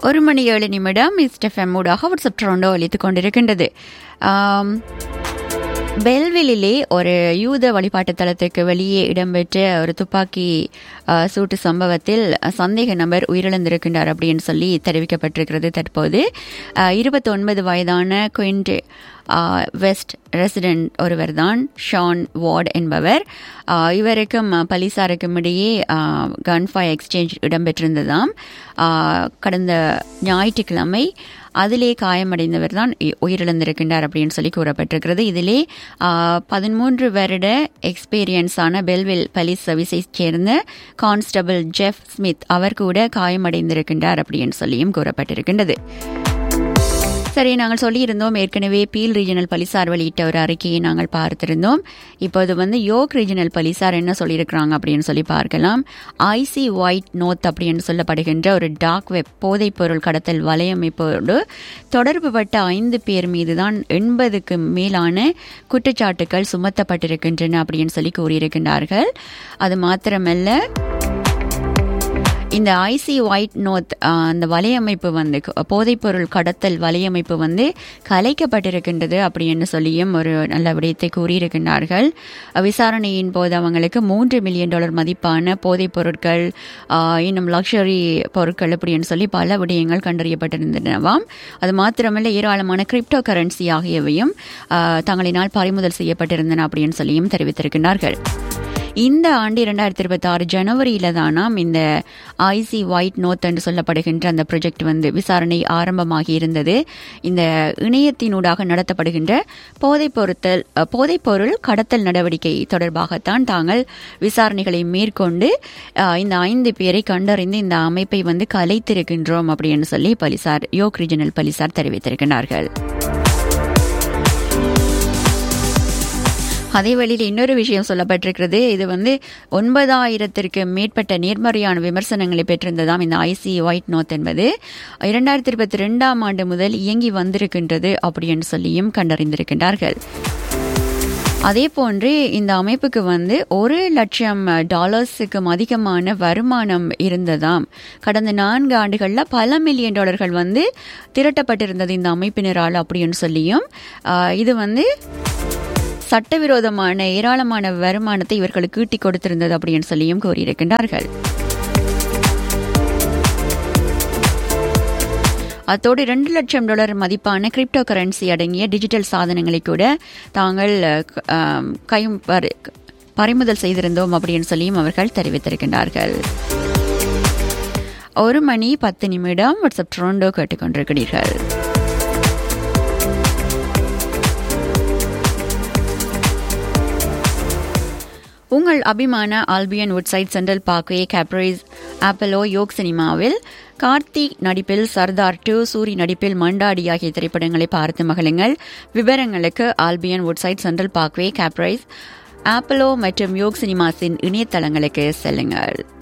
ஒரு மணி ஏழு நிமிடம் இஸ்டெஃப்எம் ஊடாக வாட்ஸ்அப் ட்ரோண்டோ அளித்துக் கொண்டிருக்கின்றது ஆம், பெல்விலிலே ஒரு யூத வழிபாட்டு தலத்துக்கு வெளியே இடம்பெற்ற ஒரு துப்பாக்கி ஆ, சூட்டு சம்பவத்தில் சந்தேக நபர் உயிரிழந்திருக்கின்றார் அப்படின்னு சொல்லி தெரிவிக்கப்பட்டிருக்கிறது தற்போது இருபத்தி ஒன்பது வயதான குயின்ட் வெஸ்ட் ரெசிடென்ட் ஒருவர் தான் ஷான் வார்ட் என்பவர் ஆ, இவருக்கும் ஆ, பலிசாருக்கும் இடையே கன்ஃபை எக்ஸ்சேஞ்ச் இடம்பெற்றிருந்ததாம் ஆ, கடந்த ஞாயிற்றுக்கிழமை அதிலே காயமடைந்தவர் தான் இ- உயிரிழந்திருக்கின்றார் அப்படின்னு சொல்லி கூறப்பட்டிருக்கிறது இதிலே பதிமூன்று வருட எக்ஸ்பீரியன்ஸான பெல்வில் பலிஸ் சர்வீஸை சேர்ந்த கான்ஸ்டபிள் ஜெஃப் ஸ்மித் அவர் கூட காயமடைந்திருக்கின்றார் அப்படின்னு சொல்லியும் கூறப்பட்டிருக்கின்றது சரி நாங்கள் சொல்லியிருந்தோம் ஏற்கனவே பீல் ரீஜனல் பலிசார் வெளியிட்ட ஒரு அறிக்கையை நாங்கள் பார்த்திருந்தோம் இப்போது வந்து யோக் ரீஜனல் பலிசார் என்ன சொல்லியிருக்கிறாங்க அப்படின்னு சொல்லி பார்க்கலாம் ஐசி ஒயிட் நோத் அப்படின்னு சொல்லப்படுகின்ற ஒரு டார்க் வெப் போதைப் பொருள் கடத்தல் வலையமைப்போடு தொடர்புபட்ட ஐந்து பேர் மீதுதான் எண்பதுக்கு மேலான குற்றச்சாட்டுகள் சுமத்தப்பட்டிருக்கின்றன அப்படின்னு சொல்லி கூறியிருக்கின்றார்கள் அது மாத்திரமல்ல இந்த ஐசி ஒயிட் நோத் அந்த வலையமைப்பு வந்து க- போதைப்பொருள் கடத்தல் வலையமைப்பு வந்து கலைக்கப்பட்டிருக்கின்றது அப்படின்னு சொல்லியும் ஒரு நல்ல விடயத்தை கூறியிருக்கின்றார்கள் விசாரணையின் போது அவங்களுக்கு மூன்று மில்லியன் டாலர் மதிப்பான போதைப் பொருட்கள் ஆ, இன்னும் லக்ஸரி பொருட்கள் அப்படின்னு சொல்லி பல விடயங்கள் கண்டறியப்பட்டிருந்தனவாம் அது மாத்திரமல்ல ஏராளமான கிரிப்டோ கரன்சி ஆகியவையும் ஆ, தங்களினால் பறிமுதல் செய்யப்பட்டிருந்தன அப்படின்னு சொல்லியும் தெரிவித்திருக்கின்றார்கள் இந்த ஆண்டு இரண்டாயிரத்தி இருபத்தி ஆறு ஜனவரியில தானாம் இந்த ஐசி ஒயிட் நோத் என்று சொல்லப்படுகின்ற அந்த ப்ரொஜெக்ட் வந்து விசாரணை ஆரம்பமாகி இருந்தது இந்த இணையத்தினூடாக நடத்தப்படுகின்ற போதைப் பொருத்தல் அஹ், போதைப் பொருள் கடத்தல் நடவடிக்கை தொடர்பாகத்தான் தாங்கள் விசாரணைகளை மேற்கொண்டு அஹ், இந்த ஐந்து பேரை கண்டறிந்து இந்த அமைப்பை வந்து கலைத்திருக்கின்றோம் அப்படின்னு சொல்லி பலிசார் யோக் ரீஜனல் பலிசார் தெரிவித்திருக்கிறார்கள் அதே வழியில் இன்னொரு விஷயம் சொல்லப்பட்டிருக்கிறது இது வந்து ஒன்பதாயிரத்திற்கு மேற்பட்ட நேர்மறையான விமர்சனங்களை பெற்றிருந்ததாம் இந்த ஐசி ஒயிட் நோத் என்பது இரண்டாயிரத்தி இருபத்தி ரெண்டாம் ஆண்டு முதல் இயங்கி வந்திருக்கின்றது அப்படின்னு சொல்லியும் கண்டறிந்திருக்கின்றார்கள் அதே போன்று இந்த அமைப்புக்கு வந்து ஒரு லட்சம் டாலர்ஸுக்கும் அதிகமான வருமானம் இருந்ததாம் கடந்த நான்கு ஆண்டுகளில் பல மில்லியன் டாலர்கள் வந்து திரட்டப்பட்டிருந்தது இந்த அமைப்பினரால் அப்படின்னு சொல்லியும் ஆஹ், இது வந்து சட்டவிரோதமான ஏராளமான வருமானத்தை இவர்களுக்கு ஈட்டி கொடுத்திருந்தது அப்படின்னு சொல்லியும் கூறியிருக்கின்றார்கள் அத்தோடு இரண்டு லட்சம் டாலர் மதிப்பான கிரிப்டோ கரன்சி அடங்கிய டிஜிட்டல் சாதனங்களை கூட தாங்கள் ஆம், கையும் பறி- பறிமுதல் செய்திருந்தோம் அப்படின்னு சொல்லியும் அவர்கள் தெரிவித்திருக்கின்றார்கள் ஒரு மணி பத்து நிமிடம் வாட்ஸ்அப் ட்ரோண்டோ கேட்டுக்கொண்டிருக்கிறீர்கள் உங்கள் அபிமான Albion Woodside Central Parkway Caprice Apollo York சினிமாவில் கார்த்திக் நடிப்பில் சர்தார் டூ சூரி நடிப்பில் மண்டாடி ஆகிய திரைப்படங்களை பார்த்து மகிழுங்கள் விவரங்களுக்கு Albion Woodside Central Parkway Caprice Apollo மற்றும் யோக் சினிமாஸின் இணையதளங்களுக்கு செல்லுங்கள்